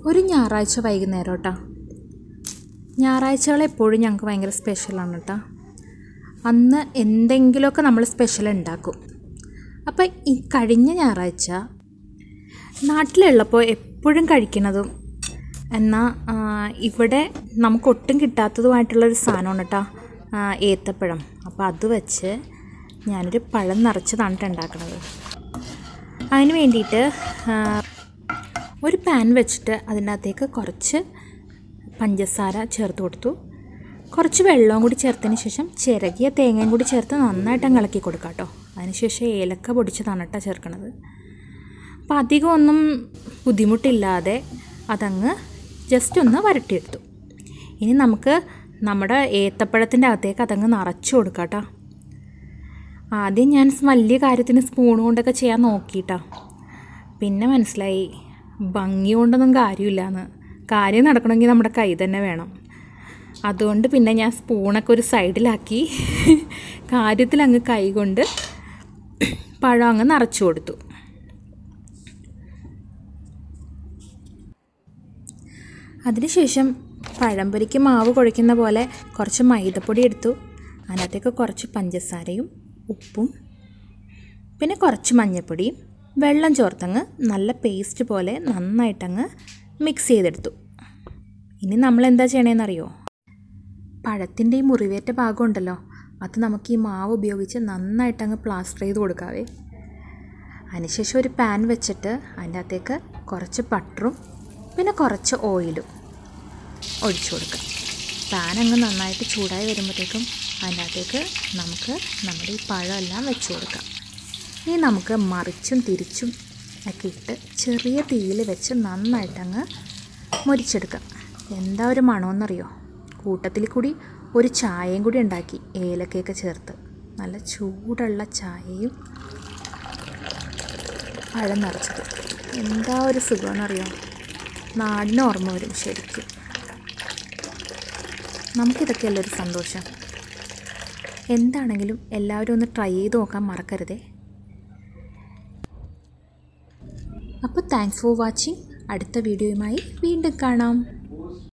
ഒരു ഞായറാഴ്ച വൈകുന്നേരം കേട്ടോ ഞായറാഴ്ചകൾ എപ്പോഴും ഞങ്ങൾക്ക് ഭയങ്കര സ്പെഷ്യലാണ് കേട്ടോ അന്ന് എന്തെങ്കിലുമൊക്കെ നമ്മൾ സ്പെഷ്യൽ ഉണ്ടാക്കും അപ്പം ഈ കഴിഞ്ഞ ഞായറാഴ്ച നാട്ടിലുള്ളപ്പോൾ എപ്പോഴും കഴിക്കുന്നതും എന്നാൽ ഇവിടെ നമുക്ക് ഒട്ടും കിട്ടാത്തതുമായിട്ടുള്ളൊരു സാധനമാണ് കേട്ടോ ഏത്തപ്പഴം അപ്പോൾ അത് വെച്ച് ഞാനൊരു പഴം നിറച്ചതാണ് ട്ടോ ഉണ്ടാക്കുന്നത് അതിന് വേണ്ടിയിട്ട് ആ, ഒരു പാൻ വെച്ചിട്ട് അതിനകത്തേക്ക് കുറച്ച് പഞ്ചസാര ചേർത്ത് കൊടുത്തു കുറച്ച് വെള്ളവും കൂടി ചേർത്തതിന് ശേഷം ചിരകിയ തേങ്ങയും കൂടി ചേർത്ത് നന്നായിട്ട് അങ്ങ് ഇളക്കി കൊടുക്കാം കേട്ടോ അതിനുശേഷം ഏലക്ക പൊടിച്ചതാണ് കേട്ടോ ചേർക്കണത് അപ്പോൾ അധികം ഒന്നും ബുദ്ധിമുട്ടില്ലാതെ അതങ്ങ് ജസ്റ്റ് ഒന്ന് വരട്ടിയെടുത്തു ഇനി നമുക്ക് നമ്മുടെ ഏത്തപ്പഴത്തിൻ്റെ അകത്തേക്ക് അതങ്ങ് നിറച്ചു കൊടുക്കാം കേട്ടോ ആദ്യം ഞാൻ വലിയ കാര്യത്തിന് സ്പൂൺ കൊണ്ടൊക്കെ ചെയ്യാൻ നോക്കിയിട്ടാ പിന്നെ മനസ്സിലായി ഭംഗി കൊണ്ടൊന്നും കാര്യമില്ലാന്ന് കാര്യം നടക്കണമെങ്കിൽ നമ്മുടെ കൈ തന്നെ വേണം അതുകൊണ്ട് പിന്നെ ഞാൻ സ്പൂണൊക്കെ ഒരു സൈഡിലാക്കി കാര്യത്തിൽ അങ്ങ് കൈ കൊണ്ട് പഴം അങ്ങ് നിറച്ചു കൊടുത്തു അതിനുശേഷം പഴംപൊരിക്ക് മാവ് കുഴയ്ക്കുന്ന പോലെ കുറച്ച് മൈദപ്പൊടി എടുത്തു അതിനകത്തേക്ക് കുറച്ച് പഞ്ചസാരയും ഉപ്പും പിന്നെ കുറച്ച് മഞ്ഞൾപ്പൊടിയും വെള്ളം ചേർത്തങ്ങ് നല്ല പേസ്റ്റ് പോലെ നന്നായിട്ടങ്ങ് മിക്സ് ചെയ്തെടുത്തു ഇനി നമ്മൾ എന്താ ചെയ്യണേന്നറിയോ പഴത്തിൻ്റെ ഈ മുറിവേറ്റ ഭാഗം ഉണ്ടല്ലോ അത് നമുക്ക് ഈ മാവ് ഉപയോഗിച്ച് നന്നായിട്ടങ്ങ് പ്ലാസ്റ്റർ ചെയ്ത് കൊടുക്കാവേ അതിനുശേഷം ഒരു പാൻ വെച്ചിട്ട് അതിൻ്റെ അകത്തേക്ക് കുറച്ച് ബട്ടറും പിന്നെ കുറച്ച് ഓയിലും ഒഴിച്ചു കൊടുക്കുക പാൻ അങ്ങ് നന്നായിട്ട് ചൂടായി വരുമ്പോഴത്തേക്കും അതിൻ്റെ അകത്തേക്ക് നമുക്ക് നമ്മുടെ ഈ പഴമെല്ലാം വെച്ച് കൊടുക്കാം ഇനി നമുക്ക് മറിച്ചും തിരിച്ചും ഒക്കെ ഇട്ട് ചെറിയ തീയിൽ വെച്ച് നന്നായിട്ടങ്ങ് മുരിച്ചെടുക്കാം എന്താ ഒരു മണമെന്നറിയോ കൂട്ടത്തിൽ കൂടി ഒരു ചായയും കൂടി ഉണ്ടാക്കി ഏലക്കയൊക്കെ ചേർത്ത് നല്ല ചൂടുള്ള ചായയും പഴം നിറച്ചത് എന്താ ഒരു സുഖമെന്നറിയോ നാടിന് ഓർമ്മ വരും ശരിക്കും നമുക്കിതൊക്കെയല്ലേ ഒരു സന്തോഷം എന്താണെങ്കിലും എല്ലാവരും ഒന്ന് ട്രൈ ചെയ്ത് നോക്കാൻ മറക്കരുതേ അപ്പോൾ താങ്ക്സ് ഫോർ വാച്ചിങ് അടുത്ത വീഡിയോയുമായി വീണ്ടും കാണാം